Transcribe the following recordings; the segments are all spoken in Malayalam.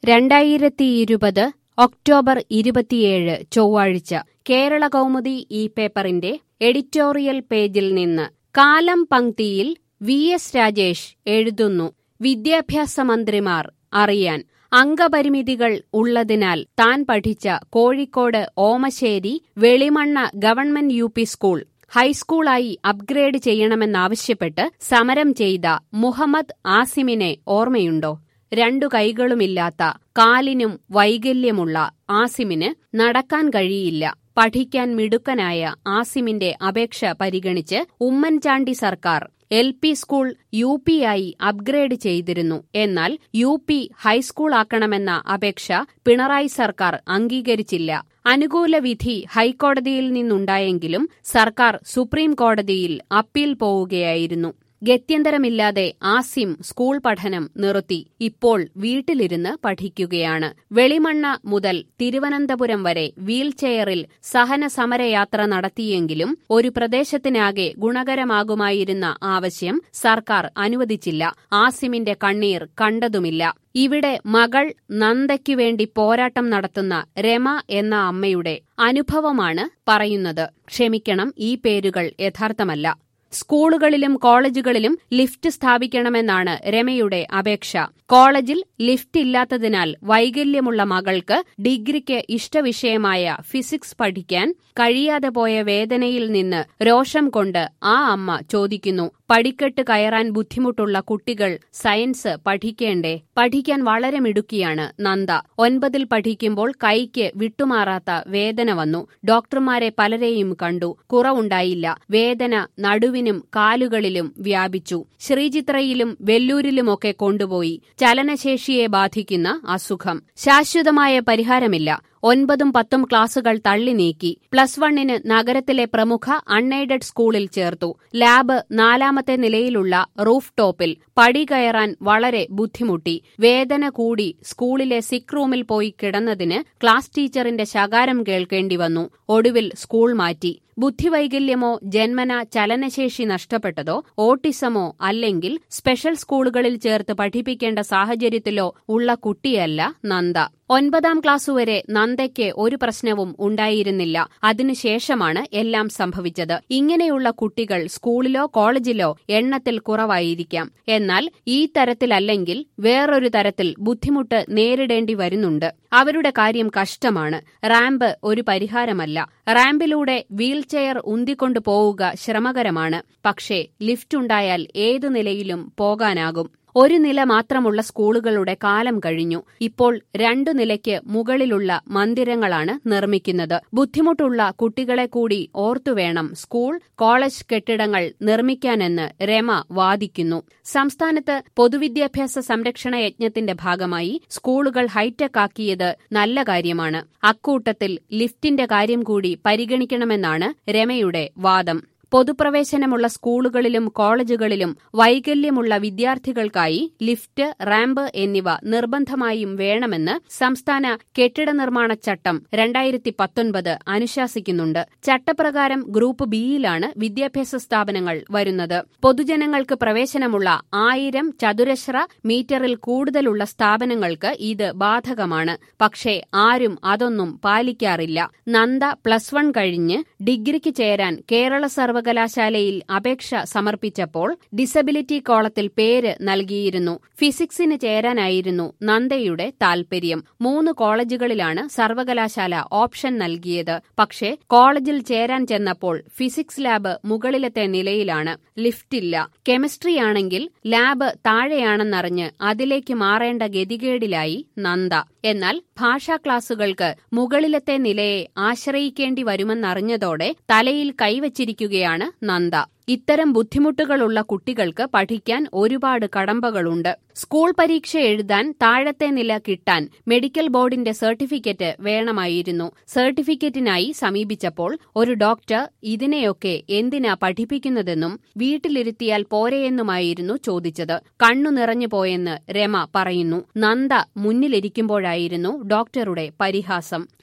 രണ്ടായിരത്തി ഇരുപത് ഒക്ടോബർ ഇരുപത്തിയേഴ് ചൊവ്വാഴ്ച കേരള കൗമുദി ഈ പേപ്പറിന്റെ എഡിറ്റോറിയൽ പേജിൽ നിന്ന് കാലം പങ്ക്തിയിൽ വി എസ് രാജേഷ് എഴുതുന്നു വിദ്യാഭ്യാസ മന്ത്രിമാർ അറിയാൻ അംഗപരിമിതികൾ ഉള്ളതിനാൽ താൻ പഠിച്ച Kozhikode Omassery Velimanna government U P school ഹൈസ്കൂളായി അപ്ഗ്രേഡ് ചെയ്യണമെന്നാവശ്യപ്പെട്ട് സമരം ചെയ്ത മുഹമ്മദ് ആസിമിനെ ഓർമ്മയുണ്ടോ രണ്ടു കൈകളുമില്ലാത്ത കാലിനും വൈകല്യമുള്ള ആസിമിന് നടക്കാൻ കഴിയില്ല പഠിക്കാൻ മിടുക്കനായ ആസിമിന്റെ അപേക്ഷ പരിഗണിച്ച് ഉമ്മൻചാണ്ടി സർക്കാർ L P school U P ആയി അപ്ഗ്രേഡ് ചെയ്തിരുന്നു എന്നാൽ യു പി ഹൈസ്കൂളാക്കണമെന്ന അപേക്ഷ പിണറായി സർക്കാർ അംഗീകരിച്ചില്ല അനുകൂല വിധി ഹൈക്കോടതിയിൽ നിന്നുണ്ടായെങ്കിലും സർക്കാർ സുപ്രീം കോടതിയിൽ അപ്പീൽ പോവുകയായിരുന്നു ഗത്യന്തരമില്ലാതെ ആസിം സ്കൂൾ പഠനം നിർത്തി ഇപ്പോൾ വീട്ടിലിരുന്ന് പഠിക്കുകയാണ് വെളിമണ്ണ മുതൽ തിരുവനന്തപുരം വരെ വീൽചെയറിൽ സഹന സമരയാത്ര നടത്തിയെങ്കിലും ഒരു പ്രദേശത്തിനാകെ ഗുണകരമാകുമായിരുന്ന ആവശ്യം സർക്കാർ അനുവദിച്ചില്ല ആസിമിന്റെ കണ്ണീർ കണ്ടതുമില്ല ഇവിടെ മകൾ നന്ദയ്ക്കു വേണ്ടി പോരാട്ടം നടത്തുന്ന രമ എന്ന അമ്മയുടെ അനുഭവമാണ് പറയുന്നത് ക്ഷമിക്കണം ഈ പേരുകൾ യഥാർത്ഥമല്ല സ്കൂളുകളിലും കോളേജുകളിലും ലിഫ്റ്റ് സ്ഥാപിക്കണമെന്നാണ് രമയുടെ അപേക്ഷ കോളേജിൽ ലിഫ്റ്റ് ഇല്ലാത്തതിനാൽ വൈകല്യമുള്ള മകൾക്ക് ഡിഗ്രിക്ക് ഇഷ്ടവിഷയമായ ഫിസിക്സ് പഠിക്കാൻ കഴിയാതെ പോയ വേദനയിൽ നിന്ന് രോഷം കൊണ്ട് ആ അമ്മ ചോദിക്കുന്നു പടിക്കെട്ട് കയറാൻ ബുദ്ധിമുട്ടുള്ള കുട്ടികൾ സയൻസ് പഠിക്കേണ്ടേ പഠിക്കാൻ വളരെ മിടുക്കിയാണ് നന്ദ ഒൻപതിൽ പഠിക്കുമ്പോൾ കൈക്ക് വിട്ടുമാറാത്ത വേദന വന്നു ഡോക്ടർമാരെ പലരെയും കണ്ടു കുറവുണ്ടായില്ല വേദന നടുവിനും കാലുകളിലും വ്യാപിച്ചു ശ്രീചിത്രയിലും വെല്ലൂരിലുമൊക്കെ കൊണ്ടുപോയി ചലനശേഷിയെ ബാധിക്കുന്ന അസുഖം ശാശ്വതമായ പരിഹാരമില്ല ഒൻപതും പത്തും ക്ലാസുകൾ തള്ളി നീക്കി പ്ലസ് വണ്ണിന് നഗരത്തിലെ പ്രമുഖ അൺഎയ്ഡഡ് സ്കൂളിൽ ചേർത്തു ലാബ് നാലാമത്തെ നിലയിലുള്ള റൂഫ് ടോപ്പിൽ പടി കയറാൻ വളരെ ബുദ്ധിമുട്ടി വേദന കൂടി സ്കൂളിലെ സിക്ക് റൂമിൽ പോയി കിടന്നതിന് ക്ലാസ് ടീച്ചറിന്റെ ശകാരം കേൾക്കേണ്ടി വന്നു ഒടുവിൽ സ്കൂൾ മാറ്റി ബുദ്ധിവൈകല്യമോ ജന്മന ചലനശേഷി നഷ്ടപ്പെട്ടതോ ഓട്ടിസമോ അല്ലെങ്കിൽ സ്പെഷ്യൽ സ്കൂളുകളിൽ ചേർത്ത് പഠിപ്പിക്കേണ്ട സാഹചര്യത്തിലോ ഉള്ള കുട്ടിയല്ല നന്ദ ഒൻപതാം ക്ലാസ്സുവരെ നന്ദയ്ക്ക് ഒരു പ്രശ്നവും ഉണ്ടായിരുന്നില്ല അതിനുശേഷമാണ് എല്ലാം സംഭവിച്ചത് ഇങ്ങനെയുള്ള കുട്ടികൾ സ്കൂളിലോ കോളേജിലോ എണ്ണത്തിൽ കുറവായിരിക്കാം എന്നാൽ ഈ തരത്തിലല്ലെങ്കിൽ വേറൊരു തരത്തിൽ ബുദ്ധിമുട്ട് നേരിടേണ്ടി വരുന്നുണ്ട് അവരുടെ കാര്യം കഷ്ടമാണ് റാമ്പ് ഒരു പരിഹാരമല്ല റാമ്പിലൂടെ വീൽചെയർ ഉന്തിക്കൊണ്ടു പോവുക ശ്രമകരമാണ് പക്ഷേ ലിഫ്റ്റ് ഉണ്ടായാൽ ഏതു നിലയിലും പോകാനാകും ഒരു നില മാത്രമുള്ള സ്കൂളുകളുടെ കാലം കഴിഞ്ഞു ഇപ്പോൾ രണ്ടു നിലയ്ക്ക് മുകളിലുള്ള മന്ദിരങ്ങളാണ് നിർമ്മിക്കുന്നത് ബുദ്ധിമുട്ടുള്ള കുട്ടികളെ കൂടി ഓർത്തുവേണം സ്കൂൾ കോളേജ് കെട്ടിടങ്ങൾ നിർമ്മിക്കാനെന്ന് രമ വാദിക്കുന്നു സംസ്ഥാനത്ത് പൊതുവിദ്യാഭ്യാസ സംരക്ഷണ യജ്ഞത്തിന്റെ ഭാഗമായി സ്കൂളുകൾ ഹൈടെക് ആക്കിയത് നല്ല കാര്യമാണ് അക്കൂട്ടത്തിൽ ലിഫ്റ്റിന്റെ കാര്യം കൂടി പരിഗണിക്കണമെന്നാണ് രമയുടെ വാദം പൊതുപ്രവേശനമുള്ള സ്കൂളുകളിലും കോളേജുകളിലും വൈകല്യമുള്ള വിദ്യാർത്ഥികൾക്കായി ലിഫ്റ്റ് റാമ്പ് എന്നിവ നിർബന്ധമായും വേണമെന്ന് സംസ്ഥാന കെട്ടിട നിർമ്മാണ ചട്ടം രണ്ടായിരത്തി പത്തൊൻപത് അനുശാസിക്കുന്നുണ്ട് ചട്ടപ്രകാരം ഗ്രൂപ്പ് ബിയിലാണ് വിദ്യാഭ്യാസ സ്ഥാപനങ്ങൾ വരുന്നത് പൊതുജനങ്ങൾക്ക് പ്രവേശനമുള്ള ആയിരം ചതുരശ്ര മീറ്ററിൽ കൂടുതലുള്ള സ്ഥാപനങ്ങൾക്ക് ഇത് ബാധകമാണ് പക്ഷേ ആരും അതൊന്നും പാലിക്കാറില്ല നന്ദ പ്ലസ് വൺ കഴിഞ്ഞ് ഡിഗ്രിക്ക് ചേരാൻ കേരള സർവ സർവകലാശാലയിൽ അപേക്ഷ സമർപ്പിച്ചപ്പോൾ ഡിസബിലിറ്റി കോളത്തിൽ പേര് നൽകിയിരുന്നു ഫിസിക്സിന് ചേരാനായിരുന്നു നന്ദയുടെ താൽപര്യം മൂന്ന് കോളേജുകളിലാണ് സർവകലാശാല ഓപ്ഷൻ നൽകിയത് പക്ഷേ കോളേജിൽ ചേരാൻ ചെന്നപ്പോൾ ഫിസിക്സ് ലാബ് മുകളിലത്തെ നിലയിലാണ് ലിഫ്റ്റില്ല കെമിസ്ട്രിയാണെങ്കിൽ ലാബ് താഴെയാണെന്നറിഞ്ഞ് അതിലേക്ക് മാറേണ്ട ഗതികേടിലായി നന്ദ എന്നാൽ ഭാഷാ ക്ലാസുകൾക്ക് മുകളിലത്തെ നിലയെ ആശ്രയിക്കേണ്ടി വരുമെന്നറിഞ്ഞതോടെ തലയിൽ കൈവച്ചിരിക്കുകയാണ് നന്ദ ഇത്തരം ബുദ്ധിമുട്ടുകളുള്ള കുട്ടികൾക്ക് പഠിക്കാൻ ഒരുപാട് കടമ്പകളുണ്ട് സ്കൂൾ പരീക്ഷ എഴുതാൻ താഴത്തെ നില കിട്ടാൻ മെഡിക്കൽ ബോർഡിന്റെ സർട്ടിഫിക്കറ്റ് വേണമായിരുന്നു സർട്ടിഫിക്കറ്റിനായി സമീപിച്ചപ്പോൾ ഒരു ഡോക്ടർ ഇതിനെയൊക്കെ എന്തിനാ പഠിപ്പിക്കുന്നതെന്നും വീട്ടിലിരുത്തിയാൽ പോരെയെന്നുമായിരുന്നു ചോദിച്ചത് കണ്ണു നിറഞ്ഞു പോയെന്ന് രമ പറയുന്നു നന്ദ മുന്നിലിരിക്കുമ്പോഴായിരുന്നു ഡോക്ടറുടെ പരിഹാസം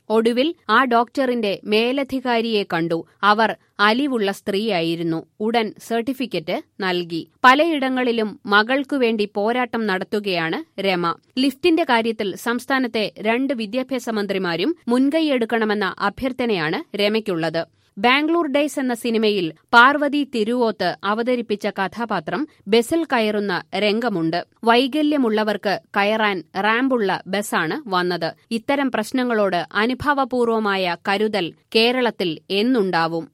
ഒടുവിൽ ആ ഡോക്ടറിന്റെ മേലധികാരിയെ കണ്ടു അവർ അലിവുള്ള സ്ത്രീയായിരുന്നു ഉടൻ സർട്ടിഫിക്കറ്റ് നൽകി പലയിടങ്ങളിലും മകൾക്കു വേണ്ടി പോരാട്ടം നടത്തുകയാണ് രമ ലിഫ്റ്റിന്റെ കാര്യത്തിൽ സംസ്ഥാനത്തെ രണ്ട് വിദ്യാഭ്യാസ മന്ത്രിമാരും മുൻകൈയെടുക്കണമെന്ന അഭ്യർത്ഥനയാണ് രമയ്ക്കുള്ളത് ബാംഗ്ലൂർ ഡേയ്സ് എന്ന സിനിമയിൽ പാർവതി തിരുവോത്ത് അവതരിപ്പിച്ച കഥാപാത്രം ബസിൽ കയറുന്ന രംഗമുണ്ട് വൈകല്യമുള്ളവർക്ക് കയറാൻ റാമ്പുള്ള ബസ്സാണ് വന്നത് ഇത്തരം പ്രശ്നങ്ങളോട് അനുഭാവപൂർവമായ കരുതൽ കേരളത്തിൽ എന്നുണ്ടാവും